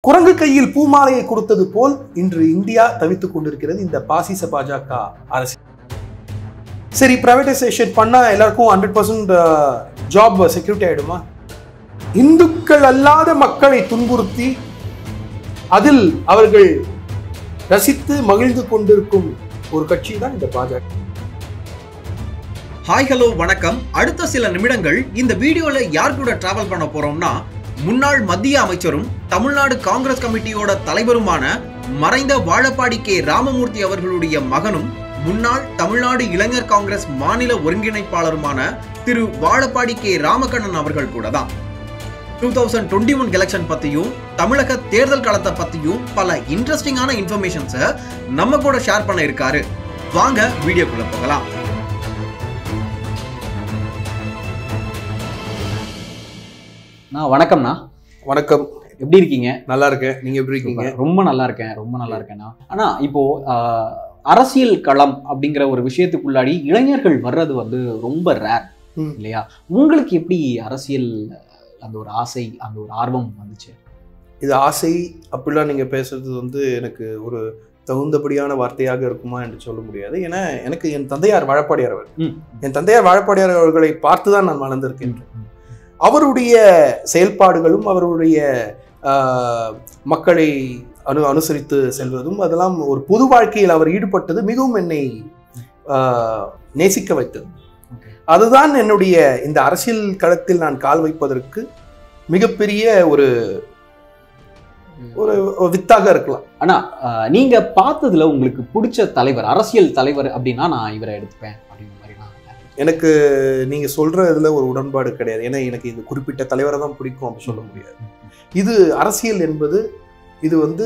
குரங்கு கையில் பூமாலையை கொடுத்தது போல் இன்று இந்தியா தவித்துக் கொண்டிருக்கிறது இந்த பாசிச பாஜக அரசு சரி பிரைவேடைசேஷன் பண்ணா எல்லாருக்கும் ஹண்ட்ரட் பர்சன்ட் ஜாப் செக்யூரிட்டி ஆயிடுமா இந்துக்கள் அல்லாத மக்களை துன்புறுத்தி அதில் அவர்கள் ரசித்து மகிழ்ந்து கொண்டிருக்கும் ஒரு கட்சி தான் இந்த பாஜக ஹாய் ஹலோ வணக்கம் அடுத்த சில நிமிடங்கள் இந்த வீடியோல யார் கூட டிராவல் பண்ண போறோம்னா முன்னாள் மத்திய அமைச்சரும் தமிழ்நாடு காங்கிரஸ் கமிட்டியோட தலைவருமான மறைந்த வாழப்பாடி கே ராமமூர்த்தி அவர்களுடைய மகனும் முன்னாள் தமிழ்நாடு இளைஞர் காங்கிரஸ் மாநில ஒருங்கிணைப்பாளருமான திரு வாழப்பாடி கே ராமகண்ணன் அவர்கள் கூட தான் two thousand twenty one election பத்தியும் தமிழக தேர்தல் களத்தை பத்தியும் பல இன்ட்ரெஸ்டிங்கான இன்ஃபர்மேஷன்ஸை நம்ம கூட ஷேர் பண்ண இருக்காரு வாங்க வீடியோக்குள்ள போகலாம் நான் வணக்கம்ண்ணா வணக்கம் எப்படி இருக்கீங்க நல்லா இருக்கேன் நீங்க எப்படி இருக்கீங்க ரொம்ப நல்லா இருக்கேன் ரொம்ப நல்லா இருக்கேண்ணா ஆனா இப்போ ஆஹ், அரசியல் களம் அப்படிங்கிற ஒரு விஷயத்துக்குள்ளாடி இளைஞர்கள் வர்றது வந்து ரொம்ப ரேர் ம். இல்லையா உங்களுக்கு எப்படி அரசியல் அந்த ஒரு ஆசை அந்த ஒரு ஆர்வம் வந்துச்சு இது ஆசை அப்படிலாம் நீங்க பேசுறது வந்து எனக்கு ஒரு தகுந்தபடியான வார்த்தையாக இருக்குமா என்று சொல்ல முடியாது ஏன்னா எனக்கு என் தந்தையார் வாழப்பாடியார் அவர் ம். என் தந்தையார் வாழப்பாடியார் அவர்களை பார்த்து தான் நான் வளர்ந்திருக்கின்றேன் அவருடைய செயல்பாடுகளும் அவருடைய ஆஹ், மக்களை அனு அனுசரித்து செல்வதும் அதெல்லாம் ஒரு பொது வாழ்க்கையில் அவர் ஈடுபட்டது மிகவும் என்னை ஆஹ், நேசிக்க வைத்தது Okay. அதுதான் என்னுடைய இந்த அரசியல் களத்தில் நான் கால் வைப்பதற்கு மிகப்பெரிய ஒரு ஒரு ஒரு வித்தாக இருக்கலாம் ஆனா ஆஹ், நீங்க பார்த்ததுல உங்களுக்கு பிடிச்ச தலைவர் அரசியல் தலைவர் அப்படின்னா நான் இவரை எடுத்துப்பேன் அப்படிங்கிற மாதிரி நான் எனக்கு நீங்க சொல்ற இதுல ஒரு உடன்பாடு கிடையாது ஏன்னா எனக்கு இந்த குறிப்பிட்ட தலைவரை தான் பிடிக்கும் அப்படி சொல்ல முடியாது இது அரசியல் என்பது இது வந்து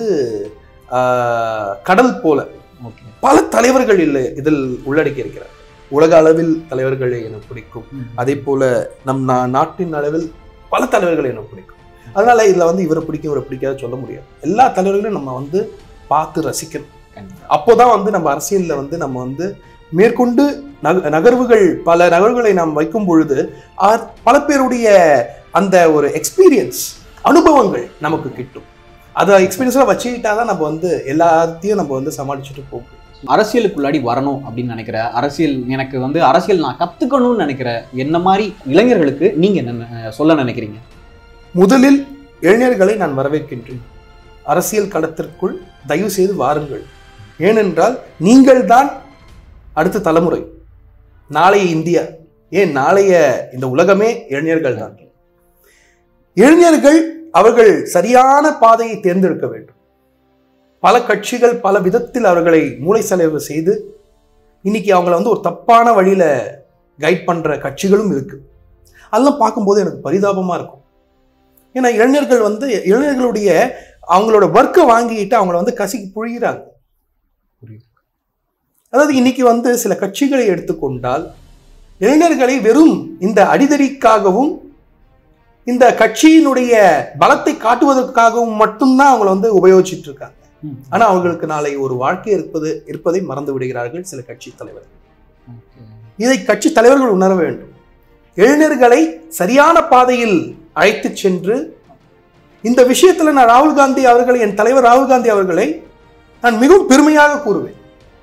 ஆஹ், கடல் போல ஓகே பல தலைவர்கள் இல்லை இதில் உள்ளடக்கி இருக்கிறார் உலக அளவில் தலைவர்களை எனக்கு பிடிக்கும் அதே போல நம் நா- நாட்டின் அளவில் பல தலைவர்களை எனக்கு பிடிக்கும் அதனால இதுல வந்து இவரை பிடிக்கும் இவரை பிடிக்காது சொல்ல முடியாது எல்லா தலைவர்களையும் நம்ம வந்து பார்த்து ரசிக்கணும் கண்டிப்பா அப்போதான் வந்து நம்ம அரசியல்ல வந்து நம்ம வந்து மேற்கொண்டு நக- நகர்வுகள் பல நகர்வுகளை நாம் வைக்கும் பொழுது ஆ- பல பேருடைய அந்த ஒரு எக்ஸ்பீரியன்ஸ் அனுபவங்கள் நமக்கு கிட்டும் அதை எக்ஸ்பீரியன்ஸாக வச்சுக்கிட்டா தான் நம்ம வந்து எல்லாத்தையும் நம்ம வந்து சமாளிச்சுட்டு போகும் அரசியலுக்குள்ளாடி வரணும் அப்படின்னு நினைக்கிற அரசியல் எனக்கு வந்து அரசியல் நான் கத்துக்கணும்னு நினைக்கிற என்ன மாதிரி இளைஞர்களுக்கு நீங்க என்ன நெ- சொல்ல நினைக்கிறீங்க முதலில் இளைஞர்களை நான் வரவேற்கின்றேன் அரசியல் களத்திற்குள் தயவு செய்து வாருங்கள் ஏனென்றால் நீங்கள் தான் அடுத்த தலைமுறை நாளைய இந்தியா ஏன் நாளைய இந்த உலகமே இளைஞர்கள் தான் இளைஞர்கள் அவர்கள் சரியான பாதையை தேர்ந்தெடுக்க வேண்டும் பல கட்சிகள் பல விதத்தில் அவர்களை மூளை செலவு செய்து இன்னைக்கு அவங்கள வந்து ஒரு தப்பான வழியில கைட் பண்ற கட்சிகளும் இருக்கு அதெல்லாம் பார்க்கும்போது எனக்கு பரிதாபமா இருக்கும் ஏன்னா இளைஞர்கள் வந்து இளைஞர்களுடைய அவங்களோட ஒர்க்கை வாங்கிட்டு அவங்கள வந்து கசிக்கு புழிகிறாங்க புரியுது. அதாவது இன்னைக்கு வந்து சில கட்சிகளை எடுத்துக்கொண்டால் இளைஞர்களை வெறும் இந்த அடிதடிக்காகவும் இந்த கட்சியினுடைய பலத்தை காட்டுவதற்காகவும் மட்டும்தான் அவங்கள வந்து உபயோகிச்சுட்டு இருக்காங்க ம். ஆனா அவர்களுக்கு நாளை ஒரு வாழ்க்கை இருப்பது இருப்பதை மறந்து விடுகிறார்கள் சில கட்சி தலைவர்கள் Okay. இதை கட்சி தலைவர்கள் உணர வேண்டும் இளைஞர்களை சரியான பாதையில் அழைத்து சென்று இந்த விஷயத்துல நான் ராகுல் காந்தி அவர்களை என் தலைவர் ராகுல் காந்தி அவர்களை நான் மிகவும் பெருமையாக கூறுவேன்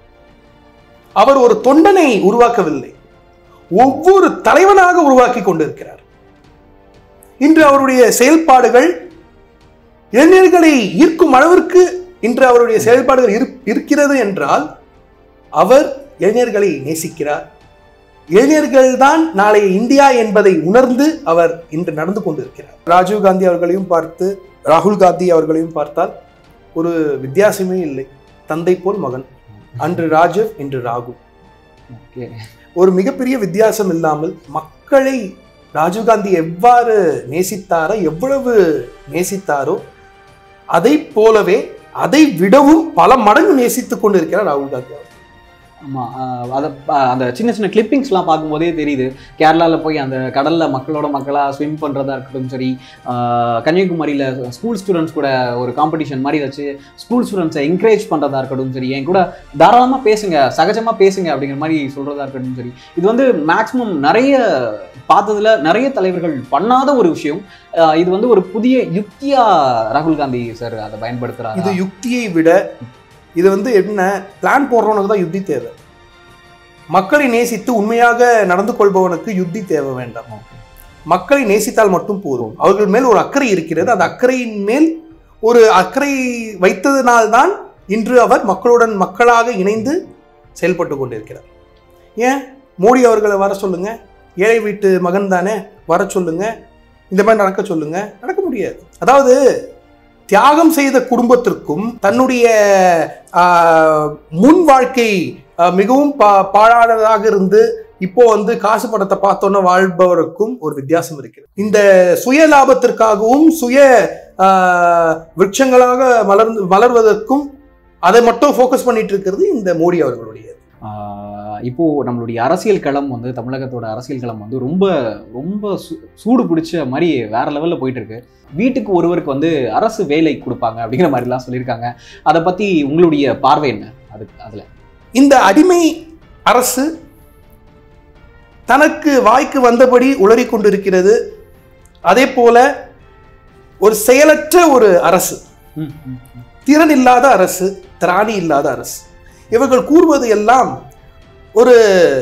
அவர் ஒரு தொண்டனை உருவாக்கவில்லை ஒவ்வொரு தலைவனாக உருவாக்கி கொண்டிருக்கிறார் இன்று அவருடைய செயல்பாடுகள் இளைஞர்களை ஈர்க்கும் அளவிற்கு இன்று அவருடைய செயல்பாடுகள் இரு- இருக்கிறது என்றால் அவர் இளைஞர்களை நேசிக்கிறார் இளைஞர்கள் தான் நாளைய இந்தியா என்பதை உணர்ந்து அவர் இன்று நடந்து கொண்டிருக்கிறார் ராஜீவ் காந்தி அவர்களையும் பார்த்து ராகுல் காந்தி அவர்களையும் பார்த்தால் ஒரு வித்தியாசமே இல்லை தந்தை போல் மகன் அன்று ராஜீவ் இன்று ராகுல் Okay. ஒரு மிகப்பெரிய வித்தியாசம் இல்லாமல் மக்களை ராஜீவ்காந்தி எவ்வாறு நேசித்தாரோ எவ்வளவு நேசித்தாரோ அதை போலவே அதை விடவும் பல மடங்கு நேசித்துக் கொண்டிருக்கிறார் ராகுல் காந்தி அவர் ஆமா ஆஹ் அத ப- அந்த சின்ன சின்ன கிளிப்பிங்ஸ்லாம் பார்க்கும்போதே தெரியுது கேரளால போய் அந்த கடல்ல மக்களோட மக்களா ஸ்விம் பண்றதா இருக்கட்டும் சரி ஆஹ் கன்னியாகுமரியில ஸ்கூல் ஸ்டூடெண்ட்ஸ் கூட ஒரு காம்படிஷன் மாதிரி வச்சு ஸ்கூல் ஸ்டூடெண்ட்ஸை என்கரேஜ் பண்றதா இருக்கட்டும் சரி என் கூட தாராளமா பேசுங்க சகஜமா பேசுங்க அப்படிங்கிற மாதிரி சொல்றதா இருக்கட்டும் சரி இது வந்து மேக்ஸிமம் நிறைய பார்த்ததுல நிறைய தலைவர்கள் பண்ணாத ஒரு விஷயம் ஆஹ் இது வந்து ஒரு புதிய யுக்தியா ராகுல் காந்தி சார் அதை பயன்படுத்துறாரு இது யுக்தியை விட இது வந்து என்ன பிளான் போடுறவனுக்கு தான் யுத்தி தேவை மக்களை நேசித்து உண்மையாக நடந்து கொள்பவனுக்கு யுத்தி தேவை வேண்டாம் மக்களை நேசித்தால் மட்டும் போதும் அவர்கள் மேல் ஒரு அக்கறை இருக்கிறது அந்த அக்கறையின் மேல் ஒரு அக்கறை வைத்ததினால்தான் இன்று அவர் மக்களுடன் மக்களாக இணைந்து செயல்பட்டு கொண்டிருக்கிறார் ஏன் மோடி அவர்களை வர சொல்லுங்க ஏழை வீட்டு மகன் தானே வர சொல்லுங்க இந்த மாதிரி நடக்க சொல்லுங்க நடக்க முடியாது அதாவது தியாகம் செய்த குடும்பத்திற்கும் தன்னுடைய ஆஹ், முன் வாழ்க்கை ஆஹ், மிகவும் பா பாழானதாக இருந்து இப்போ வந்து காசு படத்தை பார்த்தோன்னே வாழ்பவருக்கும் ஒரு வித்தியாசம் இருக்கிறது இந்த சுய லாபத்திற்காகவும் சுய ஆஹ், விருட்சங்களாக மலர்ந்து மலர்வதற்கும் அதை மட்டும் ஃபோக்கஸ் பண்ணிட்டு இருக்கிறது இந்த மோடி அவர்களுடைய ஆஹ் இப்போ நம்மளுடைய அரசியல் களம் வந்து தமிழகத்தோட அரசியல் களம் வந்து ரொம்ப ரொம்ப சூ- சூடு பிடிச்ச மாதிரி வேற லெவல்ல போயிட்டு இருக்கு வீட்டுக்கு ஒருவருக்கு வந்து அரசு வேலை கொடுப்பாங்க அப்படிங்கிற மாதிரிலாம் சொல்லியிருக்காங்க அதை பத்தி உங்களுடைய பார்வை என்ன அதுக்கு அதுல இந்த அடிமை அரசு தனக்கு வாய்க்கு வந்தபடி உளறிக் கொண்டிருக்கிறது அதே போல ஒரு செயலற்ற ஒரு அரசு ம், ம், ம். திறன் இல்லாத அரசு திராணி இல்லாத அரசு இவர்கள் கூறுவது எல்லாம் ஒரு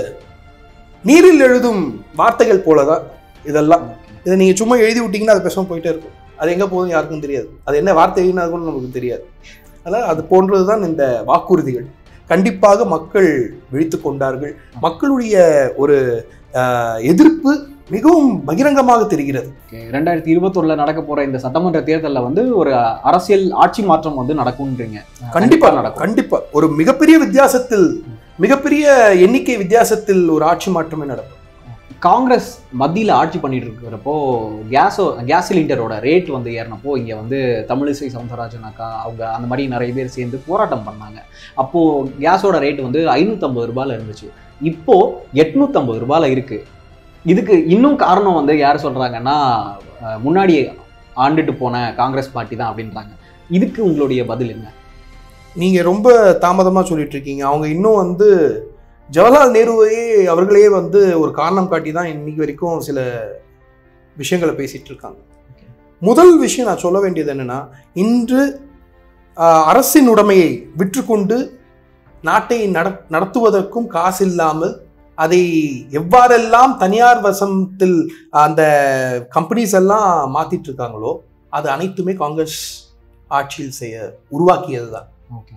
நீரில் எழுதும் வார்த்தைகள் போலதான் இதெல்லாம் இதை நீங்க சும்மா எழுதி விட்டீங்கன்னா அது பேசாம போயிட்டே இருக்கும் அது எங்க போகுதுன்னு யாருக்கும் தெரியாது அது என்ன வார்த்தைன்னா கூட நமக்கு தெரியாது அதனால் அது போன்றதுதான் இந்த வாக்குறுதிகள் கண்டிப்பாக மக்கள் விழித்து கொண்டார்கள் மக்களுடைய ஒரு ஆஹ், எதிர்ப்பு மிகவும் பகிரங்கமாக தெரிகிறது Okay. ரெண்டாயிரத்தி இருபத்தொன்னுல நடக்க போற இந்த சட்டமன்ற தேர்தல்ல வந்து ஒரு அரசியல் ஆட்சி மாற்றம் வந்து நடக்கும்ன்றீங்க கண்டிப்பா நடக்கும் கண்டிப்பா ஒரு மிகப்பெரிய வித்தியாசத்தில் மிகப்பெரிய எண்ணிக்கை வித்தியாசத்தில் ஒரு ஆட்சி மாற்றமே நடக்கும் காங்கிரஸ் மத்தியில் ஆட்சி பண்ணிட்டு இருக்கிறப்போ கேஸோ கேஸ் சிலிண்டரோட ரேட் வந்து ஏறினப்போ இங்கே வந்து தமிழிசை சவுந்தரராஜன் அக்கா அவங்க அந்த மாதிரி நிறைய பேர் சேர்ந்து போராட்டம் பண்ணாங்க அப்போது கேஸோட ரேட் வந்து ஐநூற்றம்பது ரூபாயில் இருந்துச்சு இப்போ எட்நூற்றம்பது ரூபாயில் இருக்கு இதுக்கு இன்னும் காரணம் வந்து யார் சொல்கிறாங்கன்னா அஹ், முன்னாடி ஆண்டுட்டு போன காங்கிரஸ் பார்ட்டி தான் அப்படின்றாங்க இதுக்கு உங்களுடைய பதில் என்ன நீங்க ரொம்ப தாமதமா சொல்லிட்டு இருக்கீங்க அவங்க இன்னும் வந்து ஜவஹர்லால் நேருவையே அவர்களே வந்து ஒரு காரணம் காட்டி தான் இன்னைக்கு வரைக்கும் சில விஷயங்களை பேசிட்டு இருக்காங்க முதல் விஷயம் நான் சொல்ல வேண்டியது என்னன்னா இன்று ஆஹ், அரசின் உடைமையை விற்றுக்கொண்டு நாட்டை நட நடத்துவதற்கும் காசு இல்லாமல் அதை எவ்வாறெல்லாம் தனியார் வசத்தில் அந்த கம்பெனிஸ் எல்லாம் மாத்திட்டு இருக்காங்களோ அது அனைத்துமே காங்கிரஸ் ஆட்சியில் செய்ய உருவாக்கியது தான் ஓகே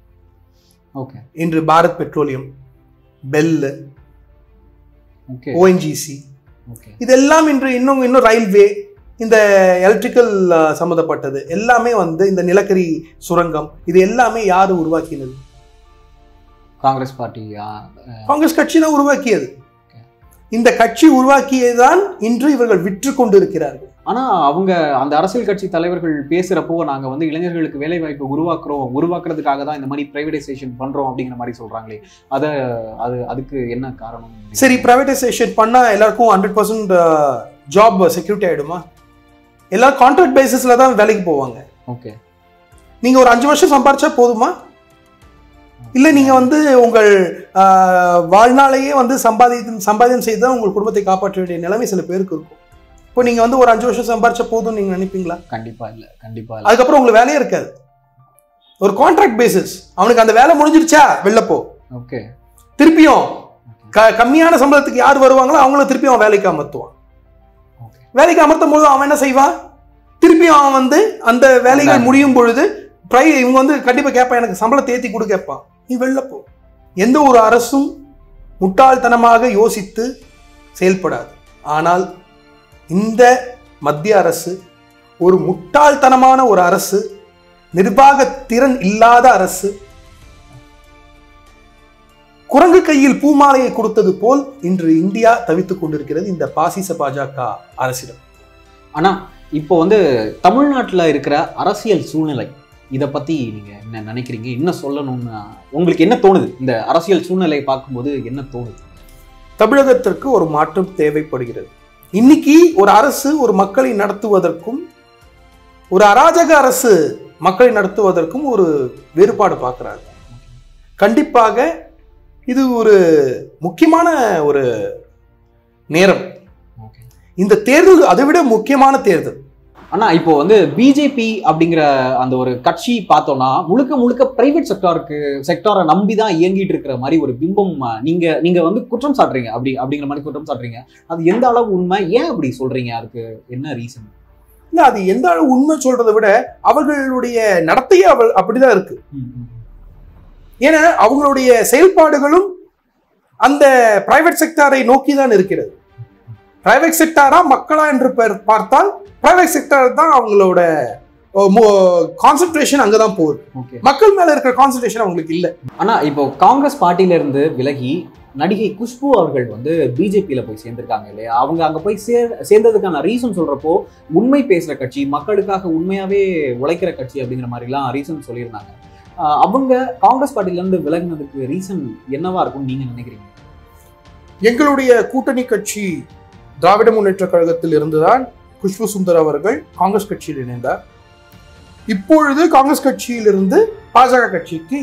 ஓகே இன்று Bharat Petroleum BHEL okay O N G C okay இதெல்லாம் இன்று இன்னும் இன்னும் ரயில்வே இந்த எலக்ட்ரிக்கல் சம்மந்தப்பட்டது எல்லாமே வந்து இந்த நிலக்கரி சுரங்கம் இது எல்லாமே யாரு உருவாக்கினது காங்கிரஸ் பார்ட்டி காங்கிரஸ் கட்சி தான் உருவாக்கியது இந்த கட்சி உருவாக்கியதுதான் இன்று இவர்கள் விற்று கொண்டிருக்கிறார்கள் ஆனா அவங்க அந்த அரசியல் கட்சி தலைவர்கள் பேசுறப்போ நாங்க வந்து இளைஞர்களுக்கு வேலை வாய்ப்பு உருவாக்குறோம் உருவாக்குறதுக்காக தான் இந்த மாதிரி பிரைவேடைசேஷன் பண்றோம் அப்படிங்கிற மாதிரி சொல்றாங்களே அத அது அதுக்கு என்ன காரணம் சரி பிரைவேடைசேஷன் பண்ணா எல்லாருக்கும் ஹண்ட்ரட் பர்சன்ட் ஜாப் செக்யூரிட்டி ஆயிடுமா எல்லாரும் கான்ட்ராக்ட் பேசிஸ்ல தான் வேலைக்கு போவாங்க ஓகே நீங்க ஒரு அஞ்சு வருஷம் சம்பாரிச்சா போதுமா இல்ல நீங்க வந்து உங்கள் ஆஹ், வாழ்நாளையே வந்து சம்பாதி சம்பாதியம் செய்து தான் உங்கள் குடும்பத்தை காப்பாற்ற வேண்டிய நிலைமை சில பேருக்கு இருக்கும் இப்போ நீங்க வந்து ஒரு அஞ்சு வருஷம் சம்பாரிச்சா போதும் நீங்க நினைப்பீங்களா கண்டிப்பா இல்ல கண்டிப்பா இல்ல அதுக்கப்புறம் உங்களுக்கு வேலையே இருக்காது ஒரு கான்ட்ராக்ட் பேசிஸ் அவனுக்கு அந்த வேலை முடிஞ்சிருச்சா வெளில போ ஓகே திருப்பியும் க கம்மியான சம்பளத்துக்கு யார் வருவாங்களோ அவங்கள திருப்பியும் அவன் வேலைக்கு அமர்த்துவான் ஓகே வேலைக்கு அமர்த்தும் போது அவன் என்ன செய்வான் திருப்பியும் அவன் வந்து அந்த வேலைகள் அதான். முடியும் பொழுது ப்ரை இவங்க வந்து கண்டிப்பா கேட்பான் எனக்கு சம்பளத்தை ஏத்தி கொடு கேட்பான் நீ வெளில போ எந்த ஒரு அரசும் முட்டாள்தனமாக யோசித்து செயல்படாது ஆனால் இந்த மத்திய அரசு ஒரு முட்டாள்தனமான ஒரு அரசு நிர்வாக திறன் இல்லாத அரசு குரங்கு கையில் பூமாலையை கொடுத்தது போல் இன்று இந்தியா தவித்துக் கொண்டிருக்கிறது இந்த பாசிச பாஜக அரசிடம் ஆனா இப்போ வந்து தமிழ்நாட்டுல இருக்கிற அரசியல் சூழ்நிலை இதை பத்தி நீங்க என்ன நினைக்கிறீங்க என்ன சொல்லணும்னு உங்களுக்கு என்ன தோணுது இந்த அரசியல் சூழ்நிலையை பார்க்கும்போது என்ன தோணுது தமிழகத்திற்கு ஒரு மாற்றம் தேவைப்படுகிறது இன்னைக்கு ஒரு அரசு ஒரு மக்களை நடத்துவதற்கும் ஒரு அராஜக அரசு மக்களை நடத்துவதற்கும் ஒரு வேறுபாடு பார்க்குறாங்க கண்டிப்பாக இது ஒரு முக்கியமான ஒரு நேரம் ஓகே இந்த தேர்தல் அதை விட முக்கியமான தேர்தல் ஆனா இப்போ வந்து பிஜேபி அப்படிங்கிற அந்த ஒரு கட்சி பார்த்தோம்னா முழுக்க முழுக்க பிரைவேட் செக்டாருக்கு செக்டாரை நம்பி தான் இயங்கிட்டு இருக்கிற மாதிரி ஒரு பிம்பம் அஹ், நீங்க நீங்க வந்து குற்றம் சாட்டுறீங்க அப்படி அப்படிங்கிற மாதிரி குற்றம் சாட்டுறீங்க அது எந்த அளவு உண்மை ஏன் அப்படி சொல்றீங்க அதுக்கு என்ன ரீசன் இல்ல அது எந்த அளவு உண்மை சொல்றதை விட அவர்களுடைய நடத்தையே அவள் அப்படிதான் இருக்கு ஏன்னா அவங்களுடைய செயல்பாடுகளும் அந்த பிரைவேட் செக்டாரை நோக்கி தான் இருக்கிறது பிரைவேட் செக்டாரா மக்களா என்று பெர்- பார்த்தால் பிரைவேட் செக்டார் தான் அவங்களோட கான்சென்ட்ரேஷன் அங்கதான் போகுது ஓகே மக்கள் மேல இருக்கிற கான்சென்ட்ரேஷன் அவங்களுக்கு இல்ல ஆனா இப்போ காங்கிரஸ் பார்ட்டில இருந்து விலகி நடிகை குஷ்பு அவர்கள் வந்து பிஜேபியில போய் சேர்ந்திருக்காங்க இல்லையா அவங்க அங்க போய் சேர் சேர்ந்ததுக்கான ரீசன் சொல்றப்போ உண்மை பேசுற கட்சி மக்களுக்காக உண்மையாவே உழைக்கிற கட்சி அப்படிங்கிற மாதிரிலாம் ரீசன் சொல்லியிருந்தாங்க ஆஹ் அவங்க காங்கிரஸ் பார்ட்டில இருந்து விலகினதுக்கு ரீசன் என்னவா இருக்கும்னு நீங்க நினைக்கிறீங்க எங்களுடைய கூட்டணி கட்சி திராவிட முன்னேற்ற கழகத்தில் இருந்துதான் குஷ்பு சுந்தர் அவர்கள் காங்கிரஸ் கட்சியில் இணைந்தார் இப்பொழுது காங்கிரஸ் கட்சியிலிருந்து பாஜக கட்சிக்கு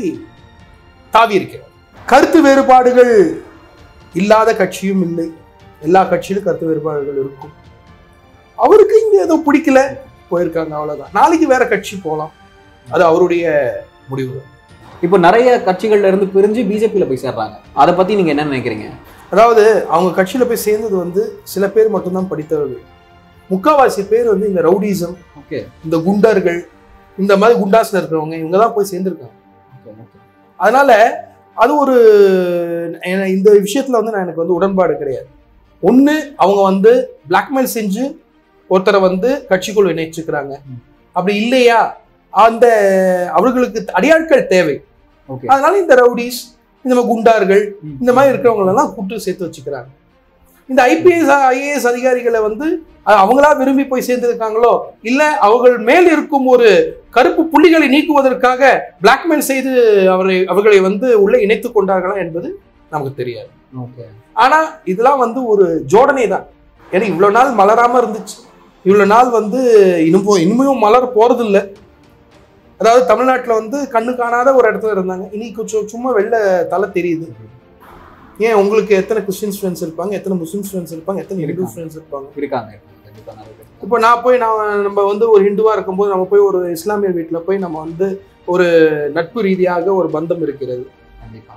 தாவி இருக்கிறார் கருத்து வேறுபாடுகள் இல்லாத கட்சியும் இல்லை எல்லா கட்சியிலும் கருத்து வேறுபாடுகள் இருக்கும் அவருக்கு இங்க ஏதோ பிடிக்கல போயிருக்காங்க அவ்வளவுதான் நாளைக்கு வேற கட்சி போலாம் அது அவருடைய முடிவு இப்போ நிறைய கட்சிகள்ல இருந்து பிரிஞ்சு பிஜேபியில போய் சேர்றாங்க அதை பத்தி நீங்க என்ன நினைக்கிறீங்க அதாவது அவங்க கட்சியில போய் சேர்ந்தது வந்து சில பேர் மட்டும்தான் படித்தவர்கள் முக்காவாசி பேர் வந்து இந்த ரவுடிசம் ஓகே இந்த குண்டர்கள் இந்த மாதிரி குண்டாஸ்ல இருக்கிறவங்க இவங்க தான் போய் சேர்ந்திருக்காங்க ஓகே ஓகே அதனால அது ஒரு என- இந்த விஷயத்துல வந்து நான் எனக்கு வந்து உடன்பாடு கிடையாது ஒண்ணு அவங்க வந்து பிளாக்மெயில் செஞ்சு ஒருத்தரை வந்து கட்சிக்குள் இணைச்சுக்கிறாங்க ம். அப்படி இல்லையா அந்த அவர்களுக்கு அடியாட்கள் தேவை ஓகே அதனால இந்த ரவுடிஸ் இந்த மாதிரி குண்டார்கள் இந்த மாதிரி இருக்கிறவங்க எல்லாம் கூப்பிட்டு சேர்த்து வச்சுக்கிறாங்க இந்த ஐபிஎஸ் ஐஏஎஸ் அதிகாரிகளை வந்து அஹ், அவங்களா விரும்பி போய் சேர்ந்திருக்காங்களோ இல்ல அவர்கள் மேல் இருக்கும் ஒரு கருப்பு புள்ளிகளை நீக்குவதற்காக பிளாக்மெயில் செய்து அவரை அவர்களை வந்து உள்ள இணைத்துக் கொண்டார்களா என்பது நமக்கு தெரியாது ஓகே ஆனா இதெல்லாம் வந்து ஒரு ஜோடனை தான் ஏன்னா இவ்வளவு நாள் மலராம இருந்துச்சு இவ்வளவு நாள் வந்து இன்னும் போ- இனிமேயும் மலர போறது இல்ல அதாவது தமிழ்நாட்டுல வந்து கண்ணு காணாத ஒரு இடத்துல இருந்தாங்க இன்னைக்கு கொஞ்சம் சும்மா வெளில தலை தெரியுது ஏன் உங்களுக்கு எத்தனை கிறிஸ்டின் ஸ்டூடெண்ட்ஸ் இருப்பாங்க எத்தனை முஸ்லிம் ஸ்டூடெண்ட்ஸ் இருப்பாங்க எத்தனை ஹிந்து இருக்காங்க. ஸ்டூடெண்ட்ஸ் இருப்பாங்க இருக்காங்க கண்டிப்பா நிறைய பேர் இருக்காங்க. இப்போ நான் போய் நான் நம்ம வந்து ஒரு ஹிந்துவா இருக்கும்போது நம்ம போய் ஒரு இஸ்லாமிய வீட்டுல போய் நம்ம வந்து ஒரு நட்பு ரீதியாக ஒரு பந்தம் இருக்கிறது கண்டிப்பா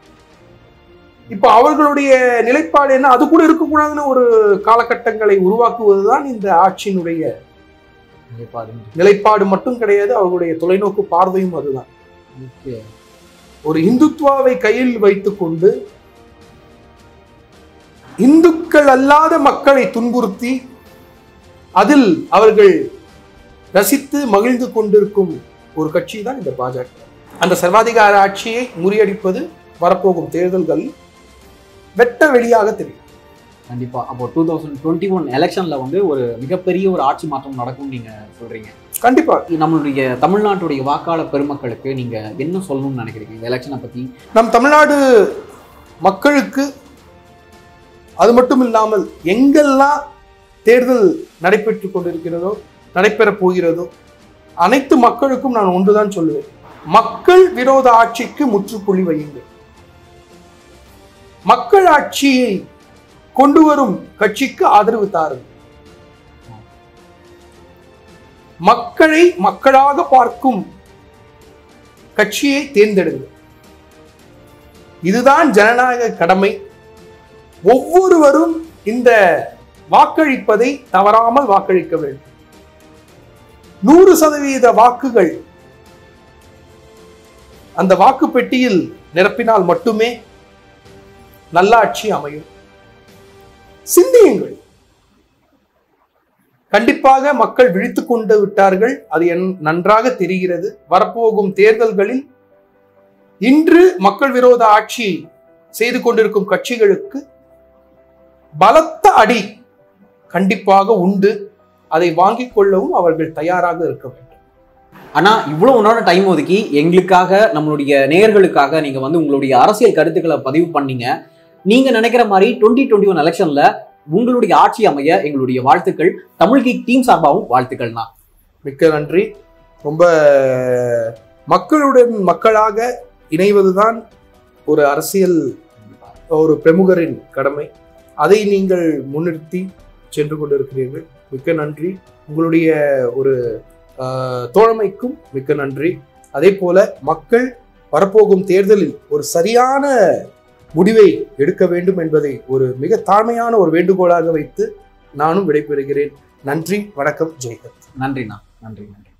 இப்போ அவர்களுடைய நிலைப்பாடு என்ன அது கூட இருக்கக்கூடாதுன்னு ஒரு காலகட்டங்களை உருவாக்குவதுதான் இந்த ஆட்சியினுடைய கண்டிப்பா அது நிலைப்பாடு மட்டும் கிடையாது அவர்களுடைய தொலைநோக்கு பார்வையும் அதுதான் ஓகே ஒரு இந்துத்துவாவை கையில் வைத்துக்கொண்டு இந்துக்கள் அல்லாத மக்களை துன்புறுத்தி அதில் அவர்கள் ரசித்து மகிழ்ந்து கொண்டிருக்கும் ஒரு கட்சி தான் இந்த பாஜக அந்த சர்வாதிகார ஆட்சியை முறியடிப்பது வரப்போகும் தேர்தல்கள் வெட்ட வெளியாக தெரியும் கண்டிப்பா அப்போ டூ தௌசண்ட் டுவெண்ட்டி ஒன் எலெக்ஷன்ல வந்து ஒரு மிகப்பெரிய ஒரு ஆட்சி மாற்றம் நடக்கும் நீங்க சொல்றீங்க கண்டிப்பா நம்மளுடைய தமிழ்நாட்டுடைய வாக்காளர் பெருமக்களுக்கு நீங்க என்ன சொல்லணும்னு நினைக்கிறீங்க இந்த எலெக்ஷனை பத்தி நம் தமிழ்நாடு மக்களுக்கு அது மட்டும் இல்லாமல் எங்கெல்லாம் தேர்தல் நடைபெற்று கொண்டிருக்கிறதோ நடைபெறப் போகிறதோ அனைத்து மக்களுக்கும் நான் ஒன்றுதான் சொல்லுவேன் மக்கள் விரோத ஆட்சிக்கு முற்றுப்புள்ளி வையுங்கள் மக்கள் ஆட்சியை கொண்டு வரும் கட்சிக்கு ஆதரவு தாருங்கள் மக்களை மக்களாக பார்க்கும் கட்சியை தேர்ந்தெடுங்கள் இதுதான் ஜனநாயக கடமை ஒவ்வொருவரும் இந்த வாக்களிப்பதை தவறாமல் வாக்களிக்க வேண்டும் நூறு சதவீத வாக்குகள் அந்த வாக்கு பெட்டியில் நிரப்பினால் மட்டுமே நல்லாட்சி அமையும் சிந்தியுங்கள் கண்டிப்பாக மக்கள் விழித்துக் கொண்டு விட்டார்கள் அது என் நன்றாக தெரிகிறது வரப்போகும் தேர்தல்களில் இன்று மக்கள் விரோத ஆட்சி செய்து கொண்டிருக்கும் கட்சிகளுக்கு பலத்த அடி கண்டிப்பாக உண்டு அதை வாங்கிக் கொள்ளவும் அவர்கள் தயாராக இருக்க வேண்டும் ஆனா இவ்வளவு நேரம் டைம் ஒதுக்கி எங்களுக்காக நம்மளுடைய நேயர்களுக்காக நீங்க வந்து உங்களுடைய அரசியல் கருத்துக்களை பதிவு பண்ணீங்க நீங்க நினைக்கிற மாதிரி டுவெண்ட்டி டுவெண்ட்டி ஒன் எலெக்ஷன்ல உங்களுடைய ஆட்சி அமைய எங்களுடைய வாழ்த்துக்கள் தமிழ் கீக் டீம் சார்பாகவும் வாழ்த்துக்கள் தான் மிக்க நன்றி ரொம்ப மக்களுடன் மக்களாக இணைவதுதான் ஒரு அரசியல் ஒரு பிரமுகரின் கடமை அதை நீங்கள் முன்னிறுத்தி சென்று கொண்டிருக்கிறீர்கள் மிக்க நன்றி உங்களுடைய ஒரு ஆஹ், தோழமைக்கும் மிக்க நன்றி அதே போல மக்கள் வரப்போகும் தேர்தலில் ஒரு சரியான முடிவை எடுக்க வேண்டும் என்பதை ஒரு மிக தாழ்மையான ஒரு வேண்டுகோளாக வைத்து நானும் விடைபெறுகிறேன் நன்றி வணக்கம் ஜெய்ஹிந்த் நன்றிண்ணா நன்றி நன்றி